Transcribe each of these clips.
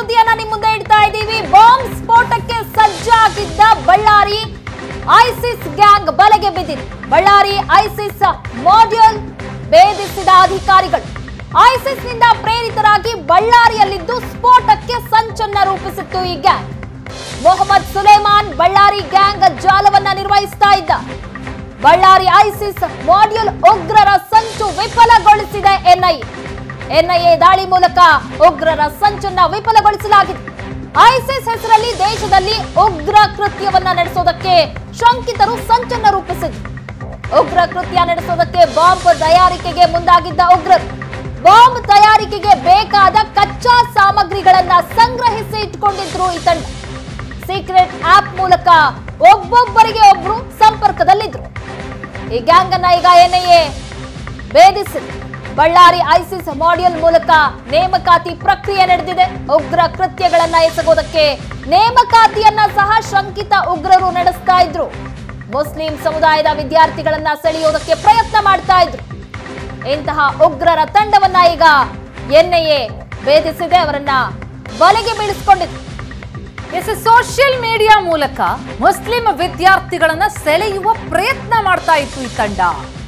ಸುದ್ದಿಯನ್ನ ನಿಮ್ ಮುಂದೆ ಇಡ್ತಾ ಇದ್ದೀವಿ ಬಾಂಬ್ ಸ್ಫೋಟಕ್ಕೆ ಸಜ್ಜಾಗಿದ್ದ ಬಳ್ಳಾರಿ ಐಸಿಸ್ ಗ್ಯಾಂಗ್ ಬಲೆಗೆ ಬಿದ್ದಿದೆ ಬಳ್ಳಾರಿ ಐಸಿಸ್ ಮಾಡ್ಯೂಲ್ ಭೇದಿಸಿದ ಅಧಿಕಾರಿಗಳು ಐಸಿಸ್ ನಿಂದ ಪ್ರೇರಿತರಾಗಿ ಬಳ್ಳಾರಿಯಲ್ಲಿದ್ದು ಸ್ಫೋಟಕ್ಕೆ ಸಂಚನ್ನ ರೂಪಿಸಿತ್ತು ಈ ಗ್ಯಾಂಗ್ ಮೊಹಮ್ಮದ್ ಸುಲೇಮಾನ್ ಬಳ್ಳಾರಿ ಗ್ಯಾಂಗ್ ಜಾಲವನ್ನ ನಿರ್ವಹಿಸ್ತಾ ಇದ್ದ ಬಳ್ಳಾರಿ ಐಸಿಸ್ ಮಾಡ್ಯೂಲ್ ಉಗ್ರರ ಸಂಚು ವಿಫಲಗೊಳಿಸಿದೆ ಎನ್ಐಎ ಎನ್ಐಎ ದಾಳಿ ಮೂಲಕ ಉಗ್ರರ ಸಂಚನ್ನ ವಿಫಲಗೊಳಿಸಲಾಗಿದೆ ಐಸಿಸ್ ಹೆಸರಲ್ಲಿ ದೇಶದಲ್ಲಿ ಉಗ್ರ ಕೃತ್ಯವನ್ನ ನಡೆಸೋದಕ್ಕೆ ಶಂಕಿತರು ಸಂಚನ್ನ ರೂಪಿಸಿದ್ರು ಉಗ್ರ ಕೃತ್ಯ ನಡೆಸೋದಕ್ಕೆ ಬಾಂಬ್ ತಯಾರಿಕೆಗೆ ಮುಂದಾಗಿದ್ದ ಉಗ್ರರು ಬಾಂಬ್ ತಯಾರಿಕೆಗೆ ಬೇಕಾದ ಕಚ್ಚಾ ಸಾಮಗ್ರಿಗಳನ್ನ ಸಂಗ್ರಹಿಸಿ ಇಟ್ಕೊಂಡಿದ್ರು ಈ ತಂಡ ಸೀಕ್ರೆಟ್ ಆಪ್ ಮೂಲಕ ಒಬ್ಬೊಬ್ಬರಿಗೆ ಒಬ್ರು ಸಂಪರ್ಕದಲ್ಲಿದ್ರು ಈ ಗ್ಯಾಂಗ್ ಅನ್ನ ಈಗ ಎನ್ಐಎ ಭೇದಿಸಿದೆ ಬಳ್ಳಾರಿ ಐಸಿಸ್ ಮಾಡ್ಯೂಲ್ ಮೂಲಕ ನೇಮಕಾತಿ ಪ್ರಕ್ರಿಯೆ ನಡೆದಿದೆ ಉಗ್ರ ಕೃತ್ಯಗಳನ್ನ ಎಸಗೋದಕ್ಕೆ ನೇಮಕಾತಿಯನ್ನ ಸಹ ಶಂಕಿತ ಉಗ್ರರು ನಡೆಸ್ತಾ ಇದ್ರು ಮುಸ್ಲಿಂ ಸಮುದಾಯದ ವಿದ್ಯಾರ್ಥಿಗಳನ್ನ ಸೆಳೆಯೋದಕ್ಕೆ ಪ್ರಯತ್ನ ಮಾಡ್ತಾ ಇದ್ರು ಇಂತಹ ಉಗ್ರರ ತಂಡವನ್ನ ಈಗ ಎನ್ಐಎ ಭೇದಿಸಿದೆ ಅವರನ್ನ ಬಲೆಗೆ ಬೀಳಿಸಿಕೊಂಡಿದೆ ಎಸ್ ಸೋಷಿಯಲ್ ಮೀಡಿಯಾ ಮೂಲಕ ಮುಸ್ಲಿಂ ವಿದ್ಯಾರ್ಥಿಗಳನ್ನ ಸೆಳೆಯುವ ಪ್ರಯತ್ನ ಮಾಡ್ತಾ ಇತ್ತು ಈ ತಂಡ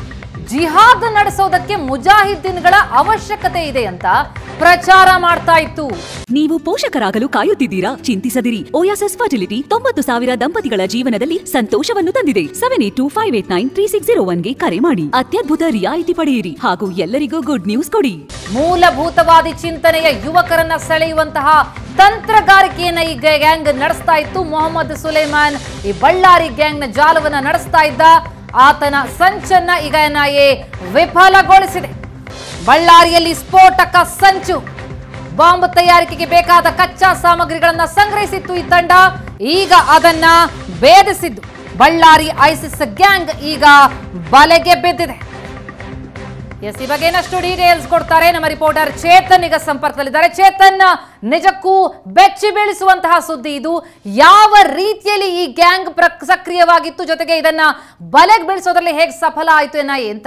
ಜಿಹಾದ್ ನಡೆಸೋದಕ್ಕೆ ಮುಜಾಹಿದ್ದೀನ್ಗಳ ಅವಶ್ಯಕತೆ ಇದೆ ಅಂತ ಪ್ರಚಾರ ಮಾಡ್ತಾ ಇತ್ತು ನೀವು ಪೋಷಕರಾಗಲು ಕಾಯುತ್ತಿದ್ದೀರಾ ಚಿಂತಿಸದಿರಿ ಓಯಾಸಸ್ ಫರ್ಟಿಲಿಟಿ ತೊಂಬತ್ತು ಸಾವಿರ ದಂಪತಿಗಳ ಜೀವನದಲ್ಲಿ ಸಂತೋಷವನ್ನು ತಂದಿದೆ seven eight two five eight nine three six zero ಒನ್ಗೆ ಕರೆ ಮಾಡಿ ಅತ್ಯದ್ಭುತ ರಿಯಾಯಿತಿ ಪಡೆಯಿರಿ ಹಾಗೂ ಎಲ್ಲರಿಗೂ ಗುಡ್ ನ್ಯೂಸ್ ಕೊಡಿ ಮೂಲಭೂತವಾದಿ ಚಿಂತನೆಯ ಯುವಕರನ್ನ ಸೆಳೆಯುವಂತಹ ತಂತ್ರಗಾರಿಕೆಯನ್ನ ಈ ಗ್ಯಾಂಗ್ ನಡೆಸ್ತಾ ಇತ್ತು ಮೊಹಮ್ಮದ್ ಸುಲೇಮಾನ್ ಈ ಬಳ್ಳಾರಿ ಗ್ಯಾಂಗ್ನ ಜಾಲವನ್ನ ನಡೆಸ್ತಾ ಇದ್ದ ಆತನ ಸಂಚನ್ನ ಈಗ ಎನ್ಐಎ ವಿಫಲಗೊಳಿಸಿದೆ ಬಳ್ಳಾರಿಯಲ್ಲಿ ಸ್ಫೋಟಕ ಸಂಚು ಬಾಂಬ್ ತಯಾರಿಕೆಗೆ ಬೇಕಾದ ಕಚ್ಚಾ ಸಾಮಗ್ರಿಗಳನ್ನ ಸಂಗ್ರಹಿಸಿತ್ತು ಈ ತಂಡ ಈಗ ಅದನ್ನ ಭೇದಿಸಿದ್ದು ಬಳ್ಳಾರಿ ಐಸಿಸ್ ಗ್ಯಾಂಗ್ ಈಗ ಬಲೆಗೆ ಬಿದ್ದಿದೆ ಎಸ್ ಈ ಬಗ್ಗೆ ಇನ್ನಷ್ಟು ಡೀಟೇಲ್ಸ್ ಕೊಡ್ತಾರೆ ನಮ್ಮ ರಿಪೋರ್ಟರ್ ಚೇತನ್ ಈಗ ಸಂಪರ್ಕದಲ್ಲಿದ್ದಾರೆ ಚೇತನ್ ನಿಜಕ್ಕೂ ಬೆಚ್ಚಿ ಬೀಳಿಸುವಂತಹ ಸುದ್ದಿ ಇದು ಯಾವ ರೀತಿಯಲ್ಲಿ ಈ ಗ್ಯಾಂಗ್ ಪ್ರಕ್ ಸಕ್ರಿಯವಾಗಿತ್ತು ಜೊತೆಗೆ ಇದನ್ನ ಬಲೆಗೆ ಬೀಳಿಸೋದ್ರಲ್ಲಿ ಹೇಗೆ ಸಫಲ ಆಯ್ತು ಎನ್ಐಎ ಅಂತ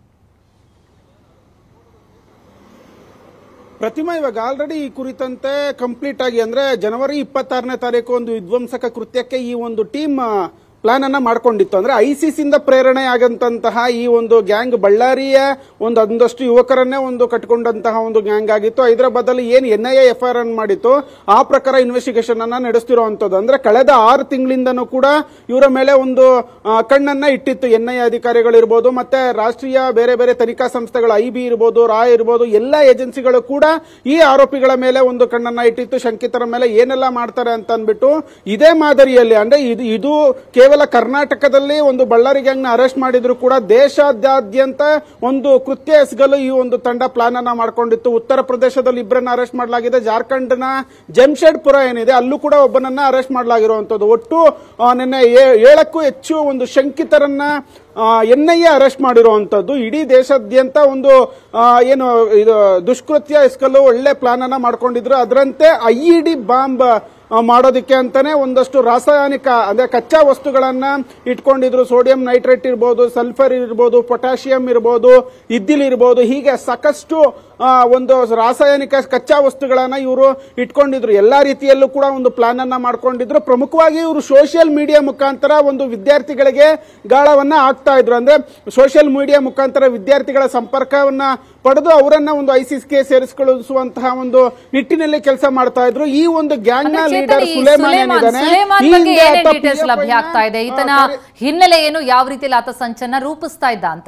ಪ್ರತಿಮಾ ಇವಾಗ ಆಲ್ರೆಡಿ ಈ ಕುರಿತಂತೆ ಕಂಪ್ಲೀಟ್ ಆಗಿ ಅಂದ್ರೆ ಜನವರಿ ಇಪ್ಪತ್ತಾರನೇ ತಾರೀಕು ಒಂದು ವಿಧ್ವಂಸಕ ಕೃತ್ಯಕ್ಕೆ ಈ ಒಂದು ಟೀಮ್ ಪ್ಲಾನ್ ಅನ್ನ ಮಾಡ್ಕೊಂಡಿತ್ತು ಅಂದ್ರೆ ಐಸಿಸ್ ಇಂದ ಪ್ರೇರಣೆ ಆಗಂತಹ ಈ ಒಂದು ಗ್ಯಾಂಗ್ ಬಳ್ಳಾರಿಯ ಒಂದು ಒಂದಷ್ಟು ಯುವಕರನ್ನೇ ಒಂದು ಕಟ್ಕೊಂಡಂತಹ ಒಂದು ಗ್ಯಾಂಗ್ ಆಗಿತ್ತು ಹೈದರಾಬಾದ್ ಅಲ್ಲಿ ಏನ್ N I F I R ಅನ್ನು ಮಾಡಿತ್ತು ಆ ಪ್ರಕಾರ ಇನ್ವೆಸ್ಟಿಗೇಷನ್ ಅನ್ನ ನಡೆಸ್ತಿರುವಂತದ್ದು ಅಂದ್ರೆ ಕಳೆದ ಆರು ತಿಂಗಳಿಂದನೂ ಕೂಡ ಇವರ ಮೇಲೆ ಒಂದು ಆ, ಕಣ್ಣನ್ನ ಇಟ್ಟಿತ್ತು ಎನ್ ಐ ಅಧಿಕಾರಿಗಳಿರ್ಬೋದು ಮತ್ತೆ ರಾಷ್ಟ್ರೀಯ ಬೇರೆ ಬೇರೆ ತನಿಖಾ ಸಂಸ್ಥೆಗಳು ಐ ಬಿ ಇರ್ಬೋದು ರಾ ಇರ್ಬೋದು ಎಲ್ಲ ಏಜೆನ್ಸಿಗಳು ಕೂಡ ಈ ಆರೋಪಿಗಳ ಮೇಲೆ ಒಂದು ಕಣ್ಣನ್ನ ಇಟ್ಟಿತ್ತು ಶಂಕಿತರ ಮೇಲೆ ಏನೆಲ್ಲ ಮಾಡ್ತಾರೆ ಅಂತ ಅಂದ್ಬಿಟ್ಟು ಇದೇ ಮಾದರಿಯಲ್ಲಿ ಅಂದ್ರೆ ಇದು ಇದು ಕೇವಲ ಕರ್ನಾಟಕದಲ್ಲಿ ಒಂದು ಬಳ್ಳಾರಿ ಗ್ಯಾಂಗ್ ನ ಅರೆಸ್ಟ್ ಮಾಡಿದ್ರು ಕೂಡ ದೇಶಾದ್ಯಂತ ಒಂದು ಕೃತ್ಯ ಎಸಗಲು ಈ ಒಂದು ತಂಡ ಪ್ಲಾನ್ ಅನ್ನ ಮಾಡ್ಕೊಂಡಿತ್ತು ಉತ್ತರ ಪ್ರದೇಶದಲ್ಲಿ ಇಬ್ಬರನ್ನ ಅರೆಸ್ಟ್ ಮಾಡಲಾಗಿದೆ ಜಾರ್ಖಂಡ್ನ ಜಮ್ಶೆಡ್ಪುರ ಏನಿದೆ ಅಲ್ಲೂ ಕೂಡ ಒಬ್ಬನನ್ನ ಅರೆಸ್ಟ್ ಮಾಡಲಾಗಿರುವಂತದ್ದು ಒಟ್ಟು ಆ, ನಿನ್ನೆ ಏ- ಏಳಕ್ಕೂ ಹೆಚ್ಚು ಒಂದು ಶಂಕಿತರನ್ನ ಎನ್ಐಎ ಅರೆಸ್ಟ್ ಮಾಡಿರುವಂತದ್ದು ಇಡೀ ದೇಶಾದ್ಯಂತ ಒಂದು ಆ, ಏನು ಇದು ದುಷ್ಕೃತ್ಯ ಎಸಗಲು ಒಳ್ಳೆ ಪ್ಲಾನ್ ಅನ್ನ ಮಾಡ್ಕೊಂಡಿದ್ರು ಅದರಂತೆ ಐಇಡಿ ಬಾಂಬ್ ಆ, ಮಾಡೋದಕ್ಕೆ ಅಂತಾನೆ ಒಂದಷ್ಟು ರಾಸಾಯನಿಕ ಅಂದ್ರೆ ಕಚ್ಚಾ ವಸ್ತುಗಳನ್ನ ಇಟ್ಕೊಂಡಿದ್ರು ಸೋಡಿಯಂ ನೈಟ್ರೇಟ್ ಇರ್ಬೋದು ಸಲ್ಫರ್ ಇರ್ಬೋದು ಪೊಟ್ಯಾಷಿಯಂ ಇರ್ಬೋದು ಇದ್ದಿಲ್ ಇರ್ಬೋದು ಹೀಗೆ ಸಾಕಷ್ಟು ಆ, ಒಂದು ರಾಸಾಯನಿಕ ಕಚ್ಚಾ ವಸ್ತುಗಳನ್ನ ಇವರು ಇಟ್ಕೊಂಡಿದ್ರು ಎಲ್ಲಾ ರೀತಿಯಲ್ಲೂ ಕೂಡ ಒಂದು ಪ್ಲಾನ್ ಅನ್ನ ಮಾಡ್ಕೊಂಡಿದ್ರು ಪ್ರಮುಖವಾಗಿ ಇವರು ಸೋಷಿಯಲ್ ಮೀಡಿಯಾ ಮುಖಾಂತರ ಒಂದು ವಿದ್ಯಾರ್ಥಿಗಳಿಗೆ ಗಾಳವನ್ನ ಹಾಕ್ತಾ ಇದ್ರು ಅಂದ್ರೆ ಸೋಷಿಯಲ್ ಮೀಡಿಯಾ ಮುಖಾಂತರ ವಿದ್ಯಾರ್ಥಿಗಳ ಸಂಪರ್ಕವನ್ನ ಪಡೆದು ಅವರನ್ನ ಒಂದು ಐಸಿಸ್ಗೆ ಸೇರಿಸಿಕೊಳ್ಳಿಸುವಂತಹ ಒಂದು ನಿಟ್ಟಿನಲ್ಲಿ ಕೆಲಸ ಮಾಡ್ತಾ ಇದ್ರು ಈ ಒಂದು ಗ್ಯಾಂಗ್ ನ ಅಂದ್ರೆ ಲೀಡರ್ ಚೇತನ್, ಈ ಸುಲೇಮಾನ್ ಸುಲೇಮಾನ್ ಏನಿದ್ದಾನೆ ಸುಲೇಮಾನ್ ಈ ಬಗ್ಗೆ ಹಿಂದೆ ಏನೇನ್ ಆತ ಡೀಟೇಲ್ಸ್ PFI ಲಭ್ಯ ಆಗ್ತಾ ಇದೆ ಈತನ ಆ, ಕರೆ- ಹಿನ್ನೆಲೆ ಏನು ಯಾವ ರೀತಿಯಲ್ಲಿ ಆತ ಸಂಚನ್ನ ರೂಪಿಸ್ತಾ ಇದ್ದ ಅಂತ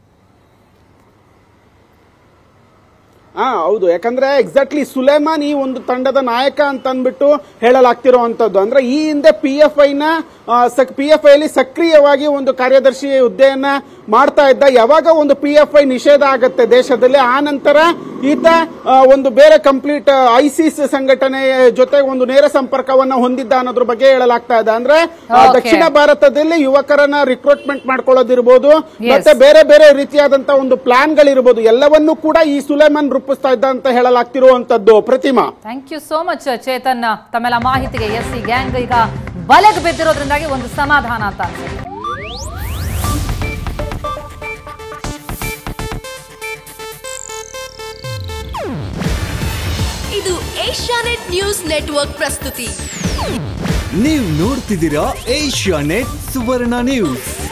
ಹಾ ಹೌದು ಯಾಕಂದ್ರೆ ಎಕ್ಸಾಕ್ಟ್ಲಿ ಸುಲೇಮಾನ್ ಈ ಒಂದು ತಂಡದ ನಾಯಕ ಅಂತ ಅಂದ್ಬಿಟ್ಟು ಹೇಳಲಾಗ್ತಿರುವಂತದ್ದು ಅಂದ್ರೆ ಈ ಹಿಂದೆ ಪಿ ಎಫ್ ಐ ನ ಪಿ ಎಫ್ ಐ ಅಲ್ಲಿ ಸಕ್ರಿಯವಾಗಿ ಒಂದು ಕಾರ್ಯದರ್ಶಿ ಹುದ್ದೆಯನ್ನ ಮಾಡ್ತಾ ಇದ್ದ ಯಾವಾಗ ಒಂದು ಪಿ ಎಫ್ ಐ ನಿಷೇಧ ಆಗತ್ತೆ ದೇಶದಲ್ಲಿ ಆ ನಂತರ ಈತ ಆ, ಒಂದು ಬೇರೆ ಕಂಪ್ಲೀಟ್ ಐಸಿಸ್ ಸಂಘಟನೆ ಜೊತೆ ಒಂದು ನೇರ ಸಂಪರ್ಕವನ್ನ ಹೊಂದಿದ್ದ ಅನ್ನೋದ್ರ ಬಗ್ಗೆ ಹೇಳಲಾಗ್ತಾ ಇದೆ ಅಂದ್ರೆ ಆ, Okay. ದಕ್ಷಿಣ ಭಾರತದಲ್ಲಿ ಯುವಕರನ್ನ ರಿಕ್ರೂಟ್ಮೆಂಟ್ ಮಾಡ್ಕೊಳ್ಳೋದಿರ್ಬೋದು Yes. ಮತ್ತೆ ಬೇರೆ ಬೇರೆ ರೀತಿಯಾದಂತಹ ಒಂದು ಪ್ಲಾನ್ ಗಳಿರ್ಬೋದು ಎಲ್ಲವನ್ನೂ ಕೂಡ ಈ ಸುಲೇಮಾನ್ ರೂಪಿಸ್ತಾ ಇದ್ದ ಅಂತ ಹೇಳಲಾಗ್ತಿರುವಂತದ್ದು Pratima thank you so much Chetan ತಮ್ಮೆಲ್ಲ ಮಾಹಿತಿಗೆ ಎಸ್ ಈ ಗ್ಯಾಂಗ್ ಈಗ ಬಲೆಗೆ ಬಿದ್ದಿರೋದ್ರಿಂದಾಗಿ ಒಂದು ಸಮಾಧಾನ ಅಂತ ಅನ್ಸುತ್ತೆ ಇದು ಇದು ಏಷ್ಯಾನೆಟ್ ನ್ಯೂಸ್ ನೆಟ್ವರ್ಕ್ ಪ್ರಸ್ತುತಿ ನೀವು ನೋಡ್ತಿದ್ದೀರಾ ಏಷ್ಯಾ ನೆಟ್ ಸುವರ್ಣ ನ್ಯೂಸ್